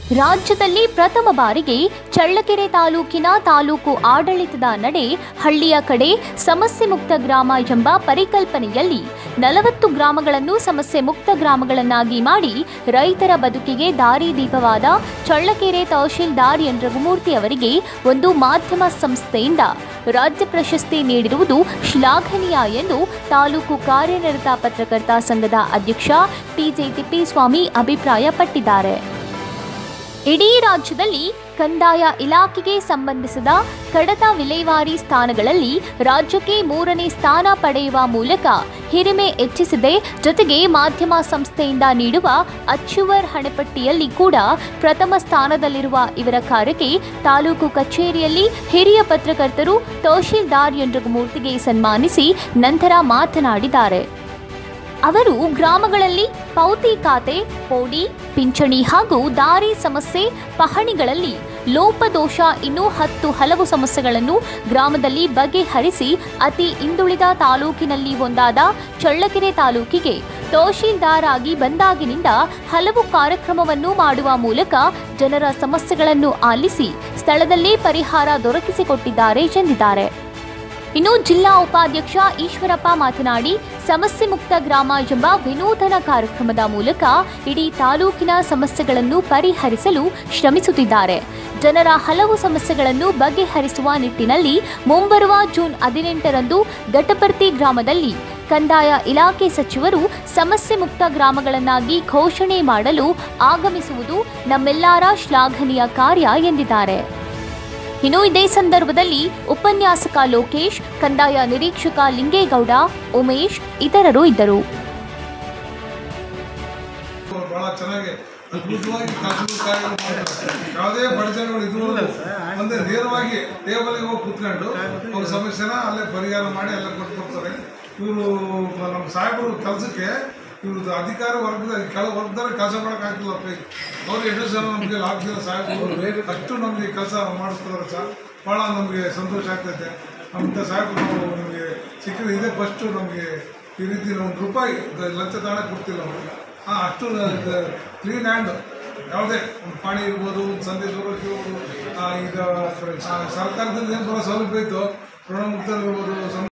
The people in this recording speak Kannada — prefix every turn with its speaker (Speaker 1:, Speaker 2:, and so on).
Speaker 1: ರಾಜ್ಯದಲ್ಲಿ ಪ್ರಥಮ ಬಾರಿಗೆ ಚಳ್ಳಕೆರೆ ತಾಲೂಕಿನ ತಾಲೂಕು ಆಡಳಿತದ ನಡೆ ಹಳ್ಳಿಯ ಕಡೆ ಸಮಸ್ಯೆ ಮುಕ್ತ ಗ್ರಾಮ ಎಂಬ ಪರಿಕಲ್ಪನೆಯಲ್ಲಿ ನಲವತ್ತು ಗ್ರಾಮಗಳನ್ನು ಸಮಸ್ಯೆ ಮುಕ್ತ ಗ್ರಾಮಗಳನ್ನಾಗಿ ಮಾಡಿ ರೈತರ ಬದುಕಿಗೆ ದಾರಿದೀಪವಾದ ಚಳ್ಳಕೆರೆ ತಹಶೀಲ್ದಾರ್ ಎನ್ ರಘುಮೂರ್ತಿ ಅವರಿಗೆ ಒಂದು ಮಾಧ್ಯಮ ಸಂಸ್ಥೆಯಿಂದ ರಾಜ್ಯ ಪ್ರಶಸ್ತಿ ನೀಡಿರುವುದು ಶ್ಲಾಘನೀಯ ಎಂದು ತಾಲೂಕು ಕಾರ್ಯನಿರತ ಪತ್ರಕರ್ತ ಸಂಘದ ಅಧ್ಯಕ್ಷ ಟಿಜೆ ತಿಪ್ಪೇಸ್ವಾಮಿ ಅಭಿಪ್ರಾಯಪಟ್ಟಿದ್ದಾರೆ ಇಡೀ ರಾಜ್ಯದಲ್ಲಿ ಕಂದಾಯ ಇಲಾಖೆಗೆ ಸಂಬಂಧಿಸಿದ ಕಡತ ವಿಲೇವಾರಿ ಸ್ಥಾನಗಳಲ್ಲಿ ರಾಜ್ಯಕ್ಕೆ ಮೂರನೇ ಸ್ಥಾನ ಪಡೆಯುವ ಮೂಲಕ ಹಿರಿಮೆ ಹೆಚ್ಚಿಸಿದೆ ಜೊತೆಗೆ ಮಾಧ್ಯಮ ಸಂಸ್ಥೆಯಿಂದ ನೀಡುವ ಅಚ್ಚುವರ್ ಹಣೆಪಟ್ಟಿಯಲ್ಲಿ ಕೂಡ ಪ್ರಥಮ ಸ್ಥಾನದಲ್ಲಿರುವ ಇವರ ಕಾರ್ಯಕ್ಕೆ ತಾಲೂಕು ಕಚೇರಿಯಲ್ಲಿ ಹಿರಿಯ ಪತ್ರಕರ್ತರು ತಹಶೀಲ್ದಾರ್ ಎನ್ ರಘುಮೂರ್ತಿಗೆ ಸನ್ಮಾನಿಸಿ ನಂತರ ಮಾತನಾಡಿದ್ದಾರೆ ಅವರು ಗ್ರಾಮಗಳಲ್ಲಿ ಪೌತಿ ಖಾತೆ ಪೋಡಿ ಪಿಂಚಣಿ ಹಾಗೂ ದಾರಿ ಸಮಸ್ಯೆ ಪಹಣಿಗಳಲ್ಲಿ ಲೋಪದೋಷ ಇನ್ನೂ ಹತ್ತು ಹಲವು ಸಮಸ್ಯೆಗಳನ್ನು ಗ್ರಾಮದಲ್ಲಿ ಬಗೆಹರಿಸಿ ಅತಿ ಹಿಂದುಳಿದ ತಾಲೂಕಿನಲ್ಲಿ ಒಂದಾದ ಚಳ್ಳಕೆರೆ ತಾಲೂಕಿಗೆ ತಹಶೀಲ್ದಾರ್ ಆಗಿ ಬಂದಾಗಿನಿಂದ ಹಲವು ಕಾರ್ಯಕ್ರಮವನ್ನು ಮಾಡುವ ಮೂಲಕ ಜನರ ಸಮಸ್ಯೆಗಳನ್ನು ಆಲಿಸಿ ಸ್ಥಳದಲ್ಲೇ ಪರಿಹಾರ ದೊರಕಿಸಿಕೊಟ್ಟಿದ್ದಾರೆ ಎಂದಿದ್ದಾರೆ ಇನ್ನು ಜಿಲ್ಲಾ ಉಪಾಧ್ಯಕ್ಷ ಈಶ್ವರಪ್ಪ ಮಾತನಾಡಿ ಸಮಸ್ಯೆ ಮುಕ್ತ ಗ್ರಾಮ ಎಂಬ ವಿನೂತನ ಕಾರ್ಯಕ್ರಮದ ಮೂಲಕ ಇಡೀ ತಾಲೂಕಿನ ಸಮಸ್ಯೆಗಳನ್ನು ಪರಿಹರಿಸಲು ಶ್ರಮಿಸುತ್ತಿದ್ದಾರೆ ಜನರ ಹಲವು ಸಮಸ್ಯೆಗಳನ್ನು ಬಗೆಹರಿಸುವ ನಿಟ್ಟಿನಲ್ಲಿ ಮುಂಬರುವ ಜೂನ್ ಹದಿನೆಂಟರಂದು ಘಟಪರ್ತಿ ಗ್ರಾಮದಲ್ಲಿ ಕಂದಾಯ ಇಲಾಖೆ ಸಚಿವರು ಸಮಸ್ಯೆ ಮುಕ್ತ ಗ್ರಾಮಗಳನ್ನಾಗಿ ಘೋಷಣೆ ಮಾಡಲು ಆಗಮಿಸುವುದು ನಮ್ಮೆಲ್ಲರ ಶ್ಲಾಘನೀಯ ಕಾರ್ಯ ಎಂದಿದ್ದಾರೆ ಇನ್ನು ಇದೇ ಸಂದರ್ಭದಲ್ಲಿ ಉಪನ್ಯಾಸಕ ಲೋಕೇಶ್ ಕಂದಾಯ ನಿರೀಕ್ಷಕ ಲಿಂಗೇಗೌಡ ಉಮೇಶ್ ಇತರರು ಇದ್ದರು
Speaker 2: ಬಹಳ ಚೆನ್ನಾಗಿ ಅದ್ಭುತವಾಗಿ ಕೆಲಸಗಳು ಕಾರ್ಯಗಳು ಮಾಡ್ತಾರೆ ಯಾವುದೇ ಬಡಜನಗಳು ಇದುವರೆಗೂ ಒಂದೇ ನೇರವಾಗಿ ಟೇಬಲ್ಗೆ ಹೋಗಿ ಕೂತ್ಕೊಂಡು ಅವ್ರ ಸಮಸ್ಯೆನ ಅಲ್ಲೇ ಪರಿಹಾರ ಮಾಡಿ ಎಲ್ಲ ಕೊಟ್ಕೊಡ್ತಾರೆ ಇವರು ನಮ್ಮ ಸಾಹೇಬರು ಕೆಲಸಕ್ಕೆ ಇವ್ರದ್ದು ಅಧಿಕಾರ ವರ್ಗದ ಕೆಳ ವರ್ಗದಲ್ಲಿ ಕೆಲಸ ಮಾಡೋಕ್ಕಾಗ್ತಿಲ್ಲ ಅಪ್ಪ ಅವ್ರು ಎಷ್ಟು ಸಲ ನಮಗೆ ಆಗ್ತಿಲ್ಲ ಸಾಹೇಬರು ಅಷ್ಟು ನಮಗೆ ಕೆಲಸ ಮಾಡಿಸ್ತಾರೆ ಸರ್ ಭಾಳ ನಮಗೆ ಸಂತೋಷ ಆಗ್ತೈತೆ ನಮ್ಮಂಥ ಸಾಹೇಬರು ನಾವು ನಮಗೆ ಸಿಕ್ಕಿದ್ರೆ ಇದೇ ಫಸ್ಟು ನಮಗೆ ಈ ರೀತಿ ಒಂದು ರೂಪಾಯಿ ಲಂಚ ದಾಣ ಕೊಡ್ತಿಲ್ಲ ನಾವು ಹಾಂ ಅಷ್ಟು ಕ್ಲೀನ್ ಹ್ಯಾಂಡ್ ಯಾವುದೇ ಒಂದು ಪಾಣಿ ಇರ್ಬೋದು ಒಂದು ಸಂದೇಶ ಹೋಗೋಕೆ ಇರ್ಬೋದು ಆ, ಈಗ ಆ, ಸರ್ಕಾರದಿಂದ ಏನು ಬರೋ ಸೌಲಭ್ಯ ಇತ್ತು ಋಣಮುಕ್ತರು ಇರ್ಬೋದು ಸಂ